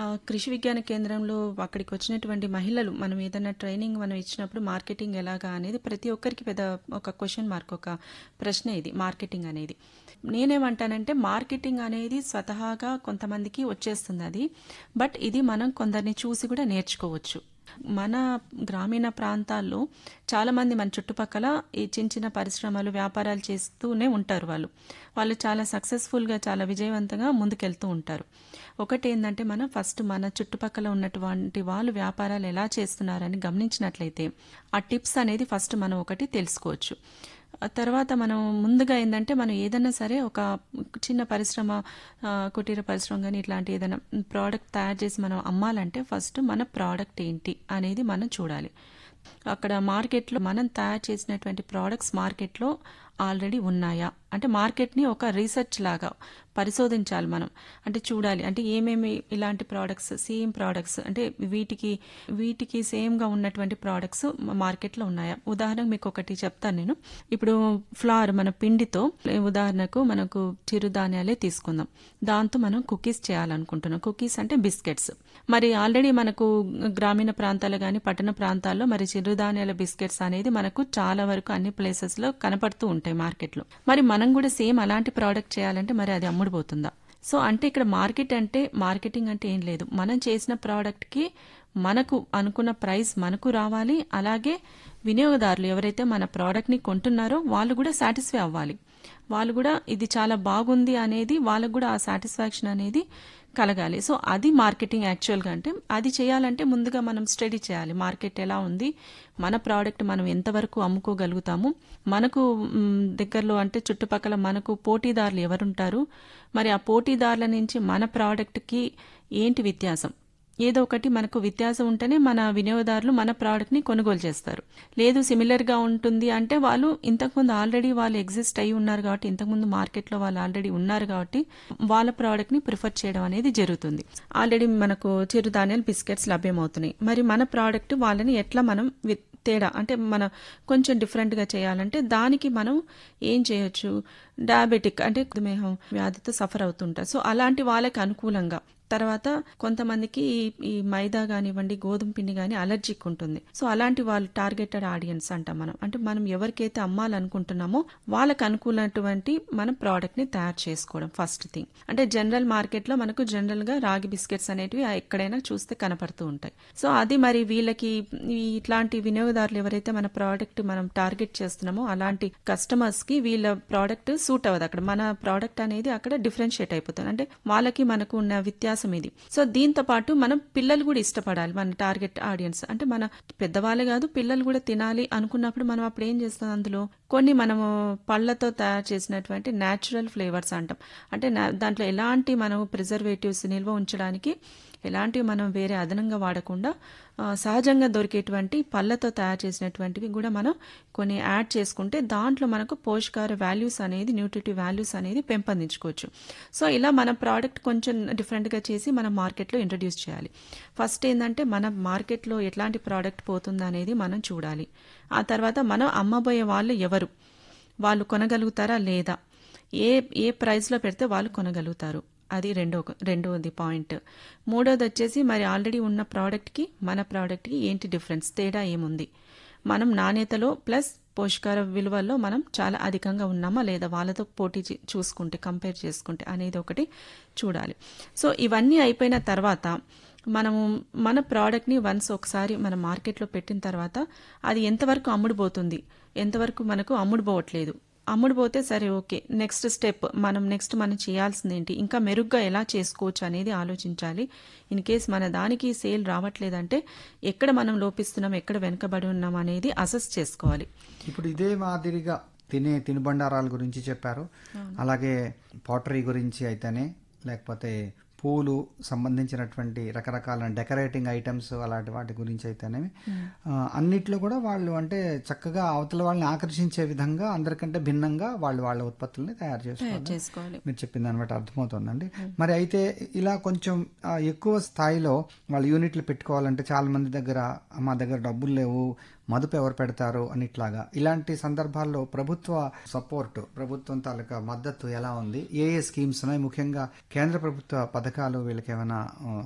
కృషి విజ్ఞాన కేంద్రంలో అక్కడికి వచ్చినటువంటి మహిళలు మనం ఏదైనా ట్రైనింగ్ మనం ఇచ్చినప్పుడు మార్కెటింగ్ ఎలాగా అనేది ప్రతి ఒక్కరికి పెద్ద ఒక క్వశ్చన్ మార్క్ ఒక ప్రశ్న ఇది మార్కెటింగ్ అనేది నేనేమంటానంటే మార్కెటింగ్ అనేది స్వతహాగా కొంతమందికి వచ్చేస్తుంది అది బట్ ఇది మనం కొందరిని చూసి కూడా నేర్చుకోవచ్చు మన గ్రామీణ ప్రాంతాల్లో చాలా మంది మన చుట్టుపక్కల ఈ చిన్న చిన్న పరిశ్రమలు వ్యాపారాలు చేస్తూనే ఉంటారు వాళ్ళు వాళ్ళు చాలా సక్సెస్ఫుల్గా చాలా విజయవంతంగా ముందుకెళ్తూ ఉంటారు ఒకటి ఏంటంటే మనం ఫస్ట్ మన చుట్టుపక్కల ఉన్నటువంటి వాళ్ళు వ్యాపారాలు ఎలా చేస్తున్నారని గమనించినట్లయితే ఆ టిప్స్ అనేది ఫస్ట్ మనం ఒకటి తెలుసుకోవచ్చు ఆ తర్వాత మనం ముందుగా ఏంటంటే మనం ఏదైనా సరే ఒక చిన్న పరిశ్రమ ఆ, కుటీర పరిశ్రమ కానీ ఇట్లాంటి ఏదైనా ప్రోడక్ట్ తయారు చేసి మనం అమ్మాలంటే ఫస్ట్ మన ప్రోడక్ట్ ఏంటి అనేది మనం చూడాలి అక్కడ మార్కెట్లో మనం తయారు చేసినటువంటి ప్రోడక్ట్స్ మార్కెట్లో ఆల్రెడీ ఉన్నాయా అంటే మార్కెట్ని ఒక రీసెర్చ్ లాగా పరిశోధించాలి మనం అంటే చూడాలి అంటే ఏమేమి ఇలాంటి ప్రోడక్ట్స్ సేమ్ ప్రోడక్ట్స్ అంటే వీటికి వీటికి సేమ్గా ఉన్నటువంటి ప్రోడక్ట్స్ మార్కెట్లో ఉన్నాయా ఉదాహరణకు మీకు ఒకటి చెప్తాను నేను ఇప్పుడు ఫ్లవర్ మన పిండితో ఉదాహరణకు మనకు చిరుధాన్యాలే తీసుకుందాం దాంతో మనం కుకీస్ చేయాలనుకుంటున్నాం కుకీస్ అంటే బిస్కెట్స్ మరి ఆల్రెడీ మనకు గ్రామీణ ప్రాంతాలు కానీ పట్టణ ప్రాంతాల్లో మరి చిరుధాన్యాల బిస్కెట్స్ అనేది మనకు చాలా వరకు అన్ని ప్లేసెస్లో కనపడుతూ ఉంటాయి మార్కెట్లో మరి మనం కూడా సేమ్ అలాంటి ప్రోడక్ట్ చేయాలంటే మరి అది అమ్ముడుపోతుందా సో అంటే ఇక్కడ మార్కెట్ అంటే మార్కెటింగ్ అంటే ఏం లేదు మనం చేసిన ప్రోడక్ట్కి మనకు అనుకున్న ప్రైస్ మనకు రావాలి అలాగే వినియోగదారులు ఎవరైతే మన ప్రోడక్ట్ని కొంటున్నారో వాళ్ళు కూడా సాటిస్ఫై అవ్వాలి వాళ్ళు కూడా ఇది చాలా బాగుంది అనేది వాళ్ళకు కూడా ఆ సాటిస్ఫాక్షన్ అనేది కలగాలి సో అది మార్కెటింగ్ యాక్చువల్గా అంటే అది చేయాలంటే ముందుగా మనం స్టడీ చేయాలి మార్కెట్ ఎలా ఉంది మన ప్రోడక్ట్ మనం ఎంతవరకు అమ్ముకోగలుగుతాము మనకు మ్, దగ్గరలో అంటే చుట్టుపక్కల మనకు పోటీదారులు ఎవరుంటారు మరి ఆ పోటీదారుల నుంచి మన ప్రోడక్ట్కి ఏంటి వ్యత్యాసం ఏదో ఒకటి మనకు వ్యత్యాసం ఉంటేనే మన వినియోగదారులు మన ప్రోడక్ట్ని కొనుగోలు చేస్తారు లేదు సిమిలర్గా ఉంటుంది అంటే వాళ్ళు ఇంతకుముందు ఆల్రెడీ వాళ్ళు ఎగ్జిస్ట్ అయి ఉన్నారు కాబట్టి ఇంతకుముందు మార్కెట్లో వాళ్ళు ఆల్రెడీ ఉన్నారు కాబట్టి వాళ్ళ ప్రోడక్ట్ని ప్రిఫర్ చేయడం అనేది జరుగుతుంది ఆల్రెడీ మనకు చిరుధాన్యాలు బిస్కెట్స్ లభ్యమవుతున్నాయి మరి మన ప్రోడక్ట్ వాళ్ళని ఎట్లా మనం వి- తేడా అంటే మన కొంచెం డిఫరెంట్గా చేయాలంటే దానికి మనం ఏం చేయొచ్చు డయాబెటిక్ అంటే మధుమేహం వ్యాధితో సఫర్ అవుతుంటారు సో అలాంటి వాళ్ళకి అనుకూలంగా తర్వాత కొంతమందికి ఈ- ఈ మైదా కానివ్వండి గోధుమ పిండి కానీ అలర్జిక్ ఉంటుంది సో అలాంటి వాళ్ళు టార్గెటెడ్ ఆడియన్స్ అంటాం మనం అంటే మనం ఎవరికైతే అమ్మాలనుకుంటున్నామో వాళ్ళకి అనుకూలటువంటి మన ప్రోడక్ట్ ని తయారు చేసుకోవడం ఫస్ట్ థింగ్ అంటే జనరల్ మార్కెట్ లో మనకు జనరల్ గా రాగి బిస్కెట్స్ అనేటివి ఎక్కడైనా చూస్తే కనపడుతూ ఉంటాయి సో అది మరి వీళ్ళకి ఈ ఇట్లాంటి వినియోగదారులు ఎవరైతే మన ప్రోడక్ట్ మనం టార్గెట్ చేస్తున్నామో అలాంటి కస్టమర్స్ కి వీళ్ళ ప్రోడక్ట్ సూట్ అవ్వదు అక్కడ మన ప్రోడక్ట్ అనేది అక్కడ డిఫరెన్షియేట్ అయిపోతుంది అంటే వాళ్ళకి మనకు ఉన్న వ్యత్యాసం ఇది సో దీంతో పాటు మనం పిల్లలు కూడా ఇష్టపడాలి మన టార్గెట్ ఆడియన్స్ అంటే మన పెద్దవాళ్ళే కాదు పిల్లలు కూడా తినాలి అనుకున్నప్పుడు మనం అప్పుడు ఏం చేస్తాం అందులో కొన్ని మనము పళ్ళతో తయారు చేసినటువంటి న్యాచురల్ ఫ్లేవర్స్ అంటాం అంటే నా- దాంట్లో ఎలాంటి మనం ప్రిజర్వేటివ్స్ నిల్వ ఉంచడానికి ఎలాంటివి మనం వేరే అదనంగా వాడకుండా ఆ, సహజంగా దొరికేటువంటి పళ్ళతో తయారు చేసినటువంటివి కూడా మనం కొన్ని యాడ్ చేసుకుంటే దాంట్లో మనకు పోషకాహార వాల్యూస్ అనేది న్యూట్రిటివ్ వాల్యూస్ అనేది పెంపొందించుకోవచ్చు సో ఇలా మన ప్రోడక్ట్ కొంచెం డిఫరెంట్గా చేసి మనం మార్కెట్లో ఇంట్రడ్యూస్ చేయాలి ఫస్ట్ ఏంటంటే మన మార్కెట్లో ఎట్లాంటి ప్రోడక్ట్ పోతుంది అనేది మనం చూడాలి ఆ తర్వాత మనం అమ్మబోయే వాళ్ళు ఎవరు వాళ్ళు కొనగలుగుతారా లేదా ఏ ఏ ప్రైస్లో పెడితే వాళ్ళు కొనగలుగుతారు అది రెండో రెండోది పాయింట్ మూడోది వచ్చేసి మరి ఆల్రెడీ ఉన్న ప్రోడక్ట్కి మన ప్రోడక్ట్కి ఏంటి డిఫరెన్స్ తేడా ఏముంది మనం నాణ్యతలో ప్లస్ పోషకార విలువల్లో మనం చాలా అధికంగా ఉన్నామా లేదా వాళ్ళతో పోటీ చే- చూసుకుంటే కంపేర్ చేసుకుంటే అనేది ఒకటి చూడాలి సో ఇవన్నీ అయిపోయిన తర్వాత మనము మన ప్రోడక్ట్ని వన్స్ ఒకసారి మన మార్కెట్లో పెట్టిన తర్వాత అది ఎంతవరకు అమ్ముడుపోతుంది ఎంతవరకు మనకు అమ్ముడుపోవట్లేదు అమ్ముడుపోతే సరే ఓకే నెక్స్ట్ స్టెప్ మనం నెక్స్ట్ మనం చేయాల్సింది ఏంటి ఇంకా మెరుగ్గా ఎలా చేసుకోవచ్చు అనేది ఆలోచించాలి ఇన్ కేస్ మన దానికి సేల్ రావట్లేదంటే ఎక్కడ మనం లోపిస్తున్నాం ఎక్కడ వెనుకబడి ఉన్నాం అనేది అసెస్ చేసుకోవాలి ఇప్పుడు ఇదే మాదిరిగా తినే తినుబండారాల గురించి చెప్పారు అలాగే పాటరీ గురించి అయితేనే లేకపోతే పూలు సంబంధించినటువంటి రకరకాల డెకరేటింగ్ ఐటమ్స్ అలాంటి వాటి గురించి అయితేనే ఆ, అన్నిట్లో కూడా వాళ్ళు అంటే చక్కగా అవతల వాళ్ళని ఆకర్షించే విధంగా అందరికంటే భిన్నంగా వాళ్ళు వాళ్ళ ఉత్పత్తుల్ని తయారు చేసుకోవాలి చేసుకోవాలి మీరు చెప్పింది దాన్ని బట్టి అర్థమవుతుందండి మరి అయితే ఇలా కొంచెం ఆ, ఎక్కువ స్థాయిలో వాళ్ళు యూనిట్లు పెట్టుకోవాలంటే చాలా మంది దగ్గర మా దగ్గర డబ్బులు లేవు మదుపు ఎవరు పెడతారు అని ఇట్లాగా ఇలాంటి సందర్భాల్లో ప్రభుత్వ సపోర్ట్ ప్రభుత్వం తాలూకా మద్దతు ఎలా ఉంది ఏ ఏ స్కీమ్స్ ఉన్నాయి ముఖ్యంగా కేంద్ర ప్రభుత్వ పథకాలు వీళ్ళకి ఏమైనా ఆ,